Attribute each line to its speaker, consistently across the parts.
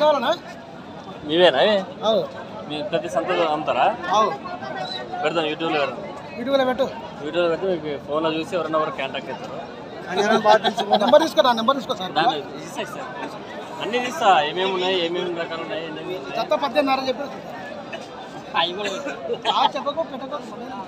Speaker 1: కావాలనా
Speaker 2: మీవేనా ఇవి?
Speaker 1: అవు
Speaker 2: మీ ప్రతి సంతలో అమ్ముతారా
Speaker 1: అవు
Speaker 2: పెడతాం యూట్యూబ్లో పెడతాం
Speaker 1: వీడియోలో పెట్టు
Speaker 2: యూట్యూబ్లో పెట్టి మీకు ఫోన్లో చూసి ఎవరన్నా ఎవరు కాంటాక్ట్ అవుతారు
Speaker 1: నెంబర్ తీసుకో నా నెంబర్ తీసుకో సార్
Speaker 2: దాన్ని ఇస్తా ఇస్తా అన్నీ తీస్తా ఏమేమి ఉన్నాయి ఏమేమి రకాలు ఉన్నాయి ఏమేమి ఉన్నాయి.
Speaker 1: చెత్త పద్దెనిమిదిన్నర చెప్పి
Speaker 2: అవి కూడా పెట్టు.
Speaker 1: చెప్పకో పెట్టకో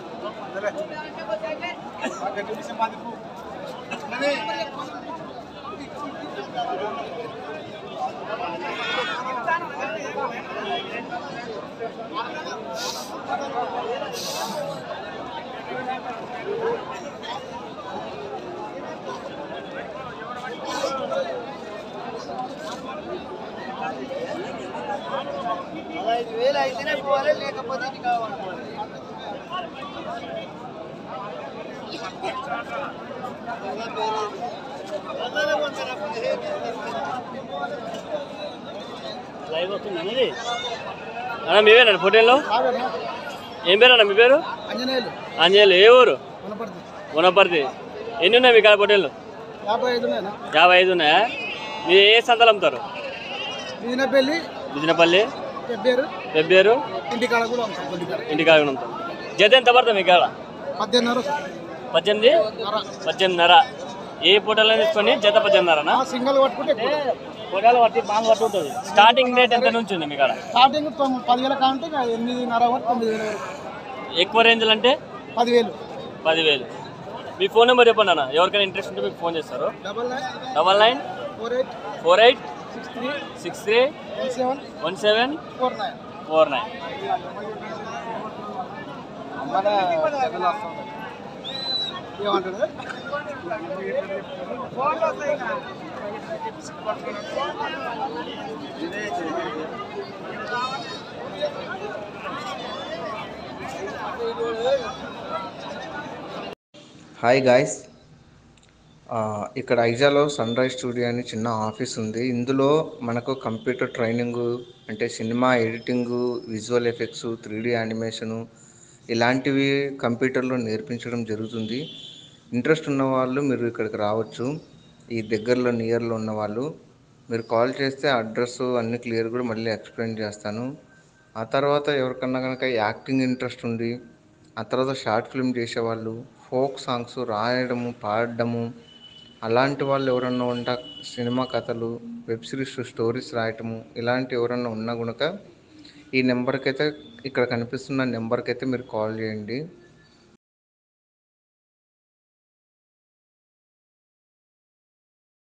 Speaker 1: ఐదు వేలు అయితేనే పోవాలి లేకపోతే ఇది కావాలి
Speaker 2: లైవ్ వస్తుంది అనేది అన్న మీవేనా ఫోటోలో ఏం పేరు అన్న మీ పేరు
Speaker 1: అంజనేయులు
Speaker 2: ఆంజనేయులు ఏ ఊరు
Speaker 1: కనపడుతుంది
Speaker 2: గుణపర్తి ఎన్ని ఉన్నాయి మీ కాడ పొట్టేళ్ళు
Speaker 1: యాభై ఐదు ఉన్నాయనా
Speaker 2: యాభై ఐదు ఉన్నాయా మీరు ఏ సంతలు అమ్ముతారు
Speaker 1: మీనపల్లి
Speaker 2: బిజినపల్లి
Speaker 1: పెబ్బేరు
Speaker 2: పెబ్బేరు
Speaker 1: ఇంటికాడ కూడా ఉంటాం కొద్దిగా
Speaker 2: ఇంటికాడ అమ్ముతారు జత ఎంత పడుతుంది మీ కాడ
Speaker 1: పద్దెనిమిదిన్నర సార్
Speaker 2: పద్దెనిమిది పద్దెనిమిదిన్నర ఏ పూటలో తీసుకొని జత పద్దెనిమిదిన్నరనా
Speaker 1: సింగల్ పట్టుకుంటే ఎక్కువ.
Speaker 2: పూటలు పట్టి బాగా పట్టు ఉంటుంది స్టార్టింగ్ రేట్ ఎంత నుంచి ఉంది మీ కాడ
Speaker 1: స్టార్టింగ్ తొమ్మిది పదివేల కాంటే ఇక ఎనిమిదిన్నర వరకు తొమ్మిది వేల వరకు
Speaker 2: ఎక్కువ రేంజ్లు అంటే
Speaker 1: పదివేలు
Speaker 2: పదివేలు మీ ఫోన్ నెంబర్ చెప్పండి అన్న ఎవరికైనా ఇంట్రెస్ట్ ఉంటే మీకు ఫోన్ చేస్తారు
Speaker 1: double nine
Speaker 2: double nine
Speaker 1: four eight
Speaker 2: four eight
Speaker 1: six three
Speaker 2: six three
Speaker 1: one seven
Speaker 2: one seven
Speaker 1: four nine
Speaker 2: four nine
Speaker 1: ఏమంటాడు
Speaker 3: హాయ్ గాయస్ ఇక్కడ ఐజాలో సన్ రైజ్ స్టూడియో అని చిన్న ఆఫీస్ ఉంది ఇందులో మనకు కంప్యూటర్ ట్రైనింగ్ అంటే cinema editing visual effects three D animation ఇలాంటివి కంప్యూటర్లో నేర్పించడం జరుగుతుంది ఇంట్రెస్ట్ ఉన్న వాళ్ళు మీరు ఇక్కడికి రావచ్చు ఈ దగ్గరలో నియర్లో ఉన్న వాళ్ళు మీరు కాల్ చేస్తే అడ్రస్ అన్ని క్లియర్ కూడా మళ్ళీ ఎక్స్ప్లెయిన్ చేస్తాను ఆ తర్వాత ఎవరికన్నా కనుక యాక్టింగ్ ఇంట్రెస్ట్ ఉంది ఆ తర్వాత షార్ట్ ఫిల్మ్ చేసేవాళ్ళు ఫోక్ సాంగ్స్ రాయడము పాడడము అలాంటి వాళ్ళు ఎవరన్నా ఉంటా సినిమా కథలు వెబ్ సిరీస్ స్టోరీస్ రాయటము ఇలాంటి ఎవరన్నా ఉన్నా కనుక ఈ నెంబర్కి అయితే ఇక్కడ కనిపిస్తున్న నెంబర్కి అయితే మీరు కాల్ చేయండి